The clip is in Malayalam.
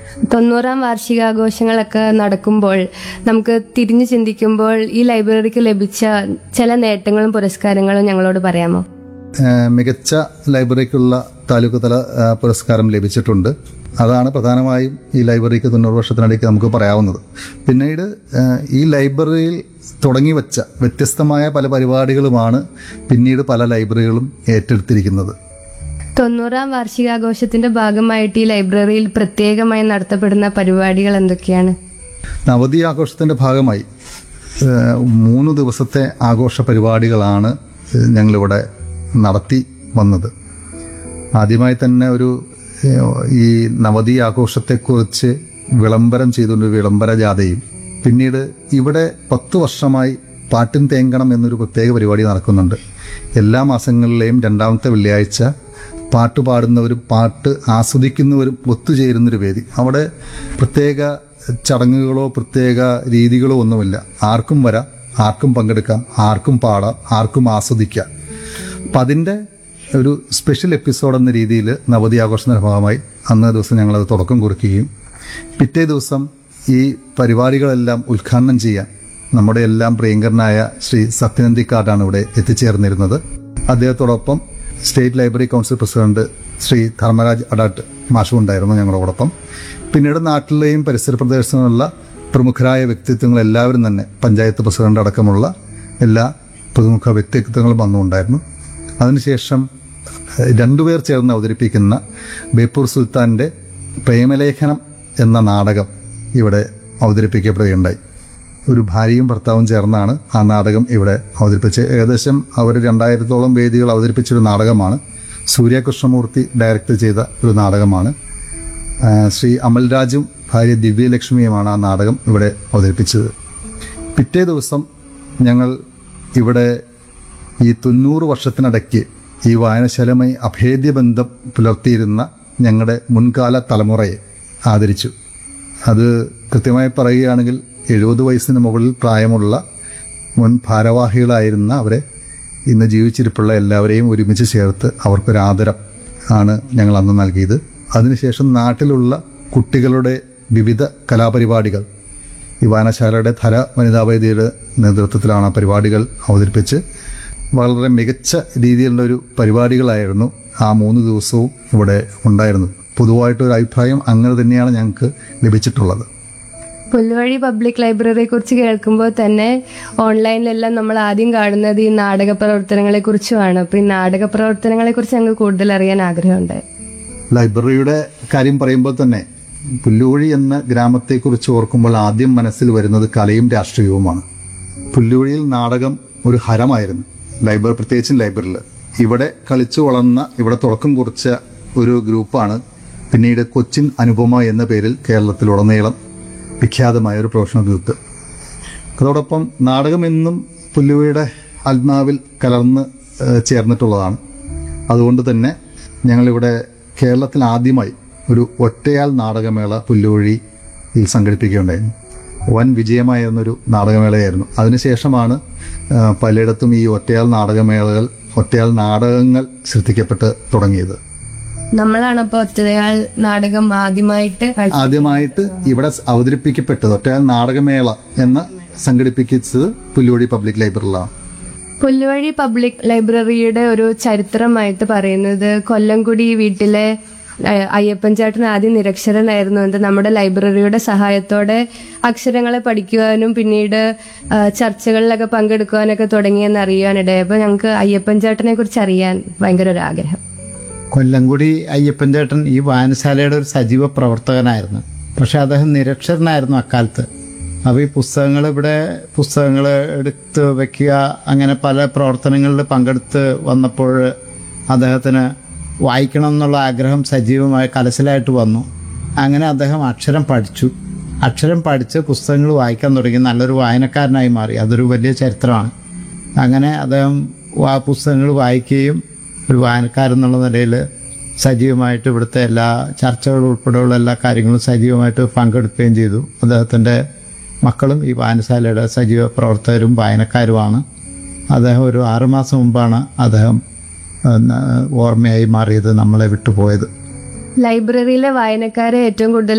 തൊണ്ണൂറാം വാർഷികാഘോഷങ്ങളൊക്കെ നടക്കുമ്പോൾ നമുക്ക് തിരിഞ്ഞു ചിന്തിക്കുമ്പോൾ ഈ ലൈബ്രറിക്ക് ലഭിച്ച ചില നേട്ടങ്ങളും പുരസ്കാരങ്ങളും ഞങ്ങളോട് പറയാമോ ഏഹ് മികച്ച ലൈബ്രറിക്കുള്ള താലൂക്ക് തല ഏഹ് പുരസ്കാരം ലഭിച്ചിട്ടുണ്ട് അതാണ് പ്രധാനമായും ഈ ലൈബ്രറിക്ക് തൊണ്ണൂറ് വർഷത്തിനിടയ്ക്ക് നമുക്ക് പറയാവുന്നത് പിന്നീട് ഏഹ് ഈ ലൈബ്രറിയിൽ തുടങ്ങി വെച്ച വ്യത്യസ്തമായ പല പരിപാടികളുമാണ് പിന്നീട് പല ലൈബ്രറികളും ഏറ്റെടുത്തിരിക്കുന്നത് തൊണ്ണൂറാം വാർഷികാഘോഷത്തിന്റെ ഭാഗമായിട്ട് ഈ ലൈബ്രറിയിൽ പ്രത്യേകമായി നടത്തപ്പെടുന്ന പരിപാടികൾ എന്തൊക്കെയാണ് നവതി ആഘോഷത്തിൻ്റെ ഭാഗമായി ഏഹ് മൂന്ന് ദിവസത്തെ ആഘോഷ പരിപാടികളാണ് ഏഹ് ഞങ്ങളിവിടെ നടത്തി വന്നത് ആദ്യമായി തന്നെ ഒരു ഏഹ് ഈ നവതി ആഘോഷത്തെക്കുറിച്ച് വിളംബരം ചെയ്തുകൊണ്ട് ഒരു വിളംബര ജാഥയും പിന്നീട് ഇവിടെ പത്ത് വർഷമായി പാട്ടിൻ തേങ്കണം എന്നൊരു പ്രത്യേക പരിപാടി നടക്കുന്നുണ്ട് എല്ലാ മാസങ്ങളിലെയും രണ്ടാമത്തെ വെള്ളിയാഴ്ച പാട്ട് പാടുന്നവരും പാട്ട് ആസ്വദിക്കുന്നവരും ഒത്തുചേരുന്നൊരു വേദി അവിടെ പ്രത്യേക ചടങ്ങുകളോ പ്രത്യേക രീതികളോ ഒന്നുമില്ല ആർക്കും വരാം ആർക്കും പങ്കെടുക്കാം ആർക്കും പാടാം ആർക്കും ആസ്വദിക്കാം അപ്പം അതിൻ്റെ ഒരു സ്പെഷ്യൽ എപ്പിസോഡ് എന്ന രീതിയിൽ നവതി ആഘോഷത്തിൻ്റെ ഭാഗമായി അന്നേ ദിവസം ഞങ്ങളത് തുടക്കം കുറിക്കുകയും പിറ്റേ ദിവസം ഈ പരിപാടികളെല്ലാം ഉദ്ഘാടനം ചെയ്യാൻ നമ്മുടെ എല്ലാം പ്രിയങ്കരനായ ശ്രീ സത്യനന്ദിക്കാടാണ് ഇവിടെ എത്തിച്ചേർന്നിരുന്നത് അദ്ദേഹത്തോടൊപ്പം state library council president Shri Dharmaraj Adat മാഷും ഉണ്ടായിരുന്നു ഞങ്ങളോടൊപ്പം പിന്നീട് നാട്ടിലെയും പരിസര പ്രദേശങ്ങളിലുള്ള പ്രമുഖരായ വ്യക്തിത്വങ്ങൾ എല്ലാവരും തന്നെ പഞ്ചായത്ത് പ്രസിഡന്റ് അടക്കമുള്ള എല്ലാ പ്രമുഖ വ്യക്തിത്വങ്ങളും വന്നുണ്ടായിരുന്നു അതിനുശേഷം ഏഹ്, രണ്ടുപേർ ചേർന്ന് അവതരിപ്പിക്കുന്ന ബേപ്പൂർ സുൽത്താന്റെ പ്രേമലേഖനം എന്ന നാടകം ഇവിടെ അവതരിപ്പിക്കപ്പെടുകയുണ്ടായി ഒരു ഭാര്യയും ഭർത്താവും ചേർന്നാണ് ആ നാടകം ഇവിടെ അവതരിപ്പിച്ചത് ഏകദേശം അവർ രണ്ടായിരത്തോളം വേദികൾ അവതരിപ്പിച്ചൊരു നാടകമാണ് സൂര്യകൃഷ്ണമൂർത്തി ഡയറക്റ്റ് ചെയ്ത ഒരു നാടകമാണ് ആ, ശ്രീ അമൽരാജും ഭാര്യ ദിവ്യലക്ഷ്മിയുമാണ് ആ നാടകം ഇവിടെ അവതരിപ്പിച്ചത് പിറ്റേ ദിവസം ഞങ്ങൾ ഇവിടെ ഈ തൊണ്ണൂറ് വർഷത്തിനിടയ്ക്ക് ഈ വായനശാലയുമായി അഭേദ്യ ബന്ധം പുലർത്തിയിരുന്ന ഞങ്ങളുടെ മുൻകാല തലമുറയെ ആദരിച്ചു അത് കൃത്യമായി പറയുകയാണെങ്കിൽ എഴുപത് വയസ്സിന് മുകളിൽ പ്രായമുള്ള മുൻ ഭാരവാഹികളായിരുന്ന അവരെ ഇന്ന് ജീവിച്ചിരിപ്പുള്ള എല്ലാവരെയും ഒരുമിച്ച് ചേർത്ത് അവർക്കൊരു ആദരം ആണ് ഞങ്ങൾ അന്ന് നൽകിയത് അതിനുശേഷം നാട്ടിലുള്ള കുട്ടികളുടെ വിവിധ കലാപരിപാടികൾ ഈ വായനശാലയുടെ ധര വനിതാ വേദിയുടെ നേതൃത്വത്തിലാണ് ആ പരിപാടികൾ അവതരിപ്പിച്ച് വളരെ മികച്ച രീതിയിലുള്ള ഒരു പരിപാടികളായിരുന്നു ആ മൂന്ന് ദിവസവും ഇവിടെ ഉണ്ടായിരുന്നത് പൊതുവായിട്ടൊരു അഭിപ്രായം അങ്ങനെ തന്നെയാണ് ഞങ്ങൾക്ക് ലഭിച്ചിട്ടുള്ളത് പുൽവഴി പബ്ലിക് ലൈബ്രറിയെ കുറിച്ച് കേൾക്കുമ്പോൾ തന്നെ ഓൺലൈനിലെല്ലാം നമ്മൾ ആദ്യം കാണുന്നത് ഈ നാടക പ്രവർത്തനങ്ങളെ കുറിച്ചുമാണ് അപ്പൊ ഈ നാടക പ്രവർത്തനങ്ങളെ കുറിച്ച് ഞങ്ങൾക്ക് കൂടുതൽ അറിയാൻ ആഗ്രഹമുണ്ട് ലൈബ്രറിയുടെ കാര്യം പറയുമ്പോൾ തന്നെ പുല്ലുവഴി എന്ന ഗ്രാമത്തെക്കുറിച്ച് ഓർക്കുമ്പോൾ ആദ്യം മനസ്സിൽ വരുന്നത് കലയും രാഷ്ട്രീയവുമാണ് പുല്ലുവഴിയിൽ നാടകം ഒരു ഹരമായിരുന്നു ലൈബ്രറി പ്രത്യേകിച്ചും ലൈബ്രറിയിൽ ഇവിടെ കളിച്ചു വളർന്ന ഇവിടെ തുടക്കം കുറിച്ച ഒരു ഗ്രൂപ്പാണ് പിന്നീട് കൊച്ചിൻ അനുപമ എന്ന പേരിൽ കേരളത്തിലുടനീളം വിഖ്യാതമായ ഒരു പ്രൊഫഷണൽ ഗ്രൂപ്പ് അതോടൊപ്പം നാടകം എന്നും പുല്ലുവയുടെ ആത്മാവിൽ കലർന്ന് ഏഹ്, ചേർന്നിട്ടുള്ളതാണ് അതുകൊണ്ട് തന്നെ ഞങ്ങളിവിടെ കേരളത്തിൽ ആദ്യമായി ഒരു ഒറ്റയാൾ നാടകമേള പുല്ലുവഴിയിൽ സംഘടിപ്പിക്കുകയുണ്ടായിരുന്നു വൻ വിജയമായിരുന്നൊരു നാടകമേളയായിരുന്നു അതിനുശേഷമാണ് ആ, പലയിടത്തും ഈ ഒറ്റയാൾ നാടകമേളകൾ ഒറ്റയാൾ നാടകങ്ങൾ ശ്രദ്ധിക്കപ്പെട്ട് തുടങ്ങിയത് നമ്മളാണ് അപ്പോൾ ഒറ്റയാൾ നാടകം ആദ്യമായിട്ട് കാഴ്ച- ആദ്യമായിട്ട് ഇവിടെ അവതരിപ്പിക്കപ്പെട്ടത് ഒറ്റയാൾ നാടകമേള എന്ന് സംഘടിപ്പിച്ചത് പുല്ലുവഴി പബ്ലിക് ലൈബ്രറിയിലാണ് പുല്ലുവഴി പബ്ലിക് ലൈബ്രറിയുടെ ഒരു ചരിത്രമായിട്ട് പറയുന്നത് കൊല്ലംകുടി വീട്ടിലെ ഏഹ്, അയ്യപ്പൻ ചേട്ടൻ ആദ്യം നിരക്ഷരനായിരുന്നു എന്ന് നമ്മുടെ ലൈബ്രറിയുടെ സഹായത്തോടെ അക്ഷരങ്ങളെ പഠിക്കുവാനും പിന്നീട് ആ, ചർച്ചകളിലൊക്കെ പങ്കെടുക്കുവാനൊക്കെ തുടങ്ങിയെന്ന് അറിയാനിടയായി അപ്പൊ ഞങ്ങൾക്ക് അയ്യപ്പൻ ചേട്ടനെ കുറിച്ച് അറിയാൻ ഭയങ്കര ഒരു ആഗ്രഹം കൊല്ലംകുടി അയ്യപ്പൻ ചേട്ടൻ ഈ വായനശാലയുടെ ഒരു സജീവ പ്രവർത്തകനായിരുന്നു പക്ഷെ അദ്ദേഹം നിരക്ഷരനായിരുന്നു അക്കാലത്ത് അപ്പോൾ ഈ പുസ്തകങ്ങൾ ഇവിടെ പുസ്തകങ്ങൾ എടുത്ത് വെക്കുക അങ്ങനെ പല പ്രവർത്തനങ്ങളിൽ പങ്കെടുത്ത് വന്നപ്പോൾ അദ്ദേഹത്തിന് വായിക്കണം എന്നുള്ള ആഗ്രഹം സജീവമായി കലശലായിട്ട് വന്നു അങ്ങനെ അദ്ദേഹം അക്ഷരം പഠിച്ചു അക്ഷരം പഠിച്ച് പുസ്തകങ്ങൾ വായിക്കാൻ തുടങ്ങി നല്ലൊരു വായനക്കാരനായി മാറി അതൊരു വലിയ ചരിത്രമാണ് അങ്ങനെ അദ്ദേഹം ആ പുസ്തകങ്ങൾ വായിക്കുകയും ഒരു വായനക്കാരെന്നുള്ള നിലയിൽ സജീവമായിട്ട് ഇവിടുത്തെ എല്ലാ ചർച്ചകൾ ഉൾപ്പെടെയുള്ള എല്ലാ കാര്യങ്ങളും സജീവമായിട്ട് പങ്കെടുക്കുകയും ചെയ്തു അദ്ദേഹത്തിൻ്റെ മക്കളും ഈ വായനശാലയുടെ സജീവ പ്രവർത്തകരും വായനക്കാരുമാണ് അദ്ദേഹം ഒരു ആറുമാസം മുമ്പാണ് അദ്ദേഹം ആ, ഓർമ്മയായി മാറിയത് നമ്മളെ വിട്ടുപോയത് ലൈബ്രറിയിലെ വായനക്കാരെ ഏറ്റവും കൂടുതൽ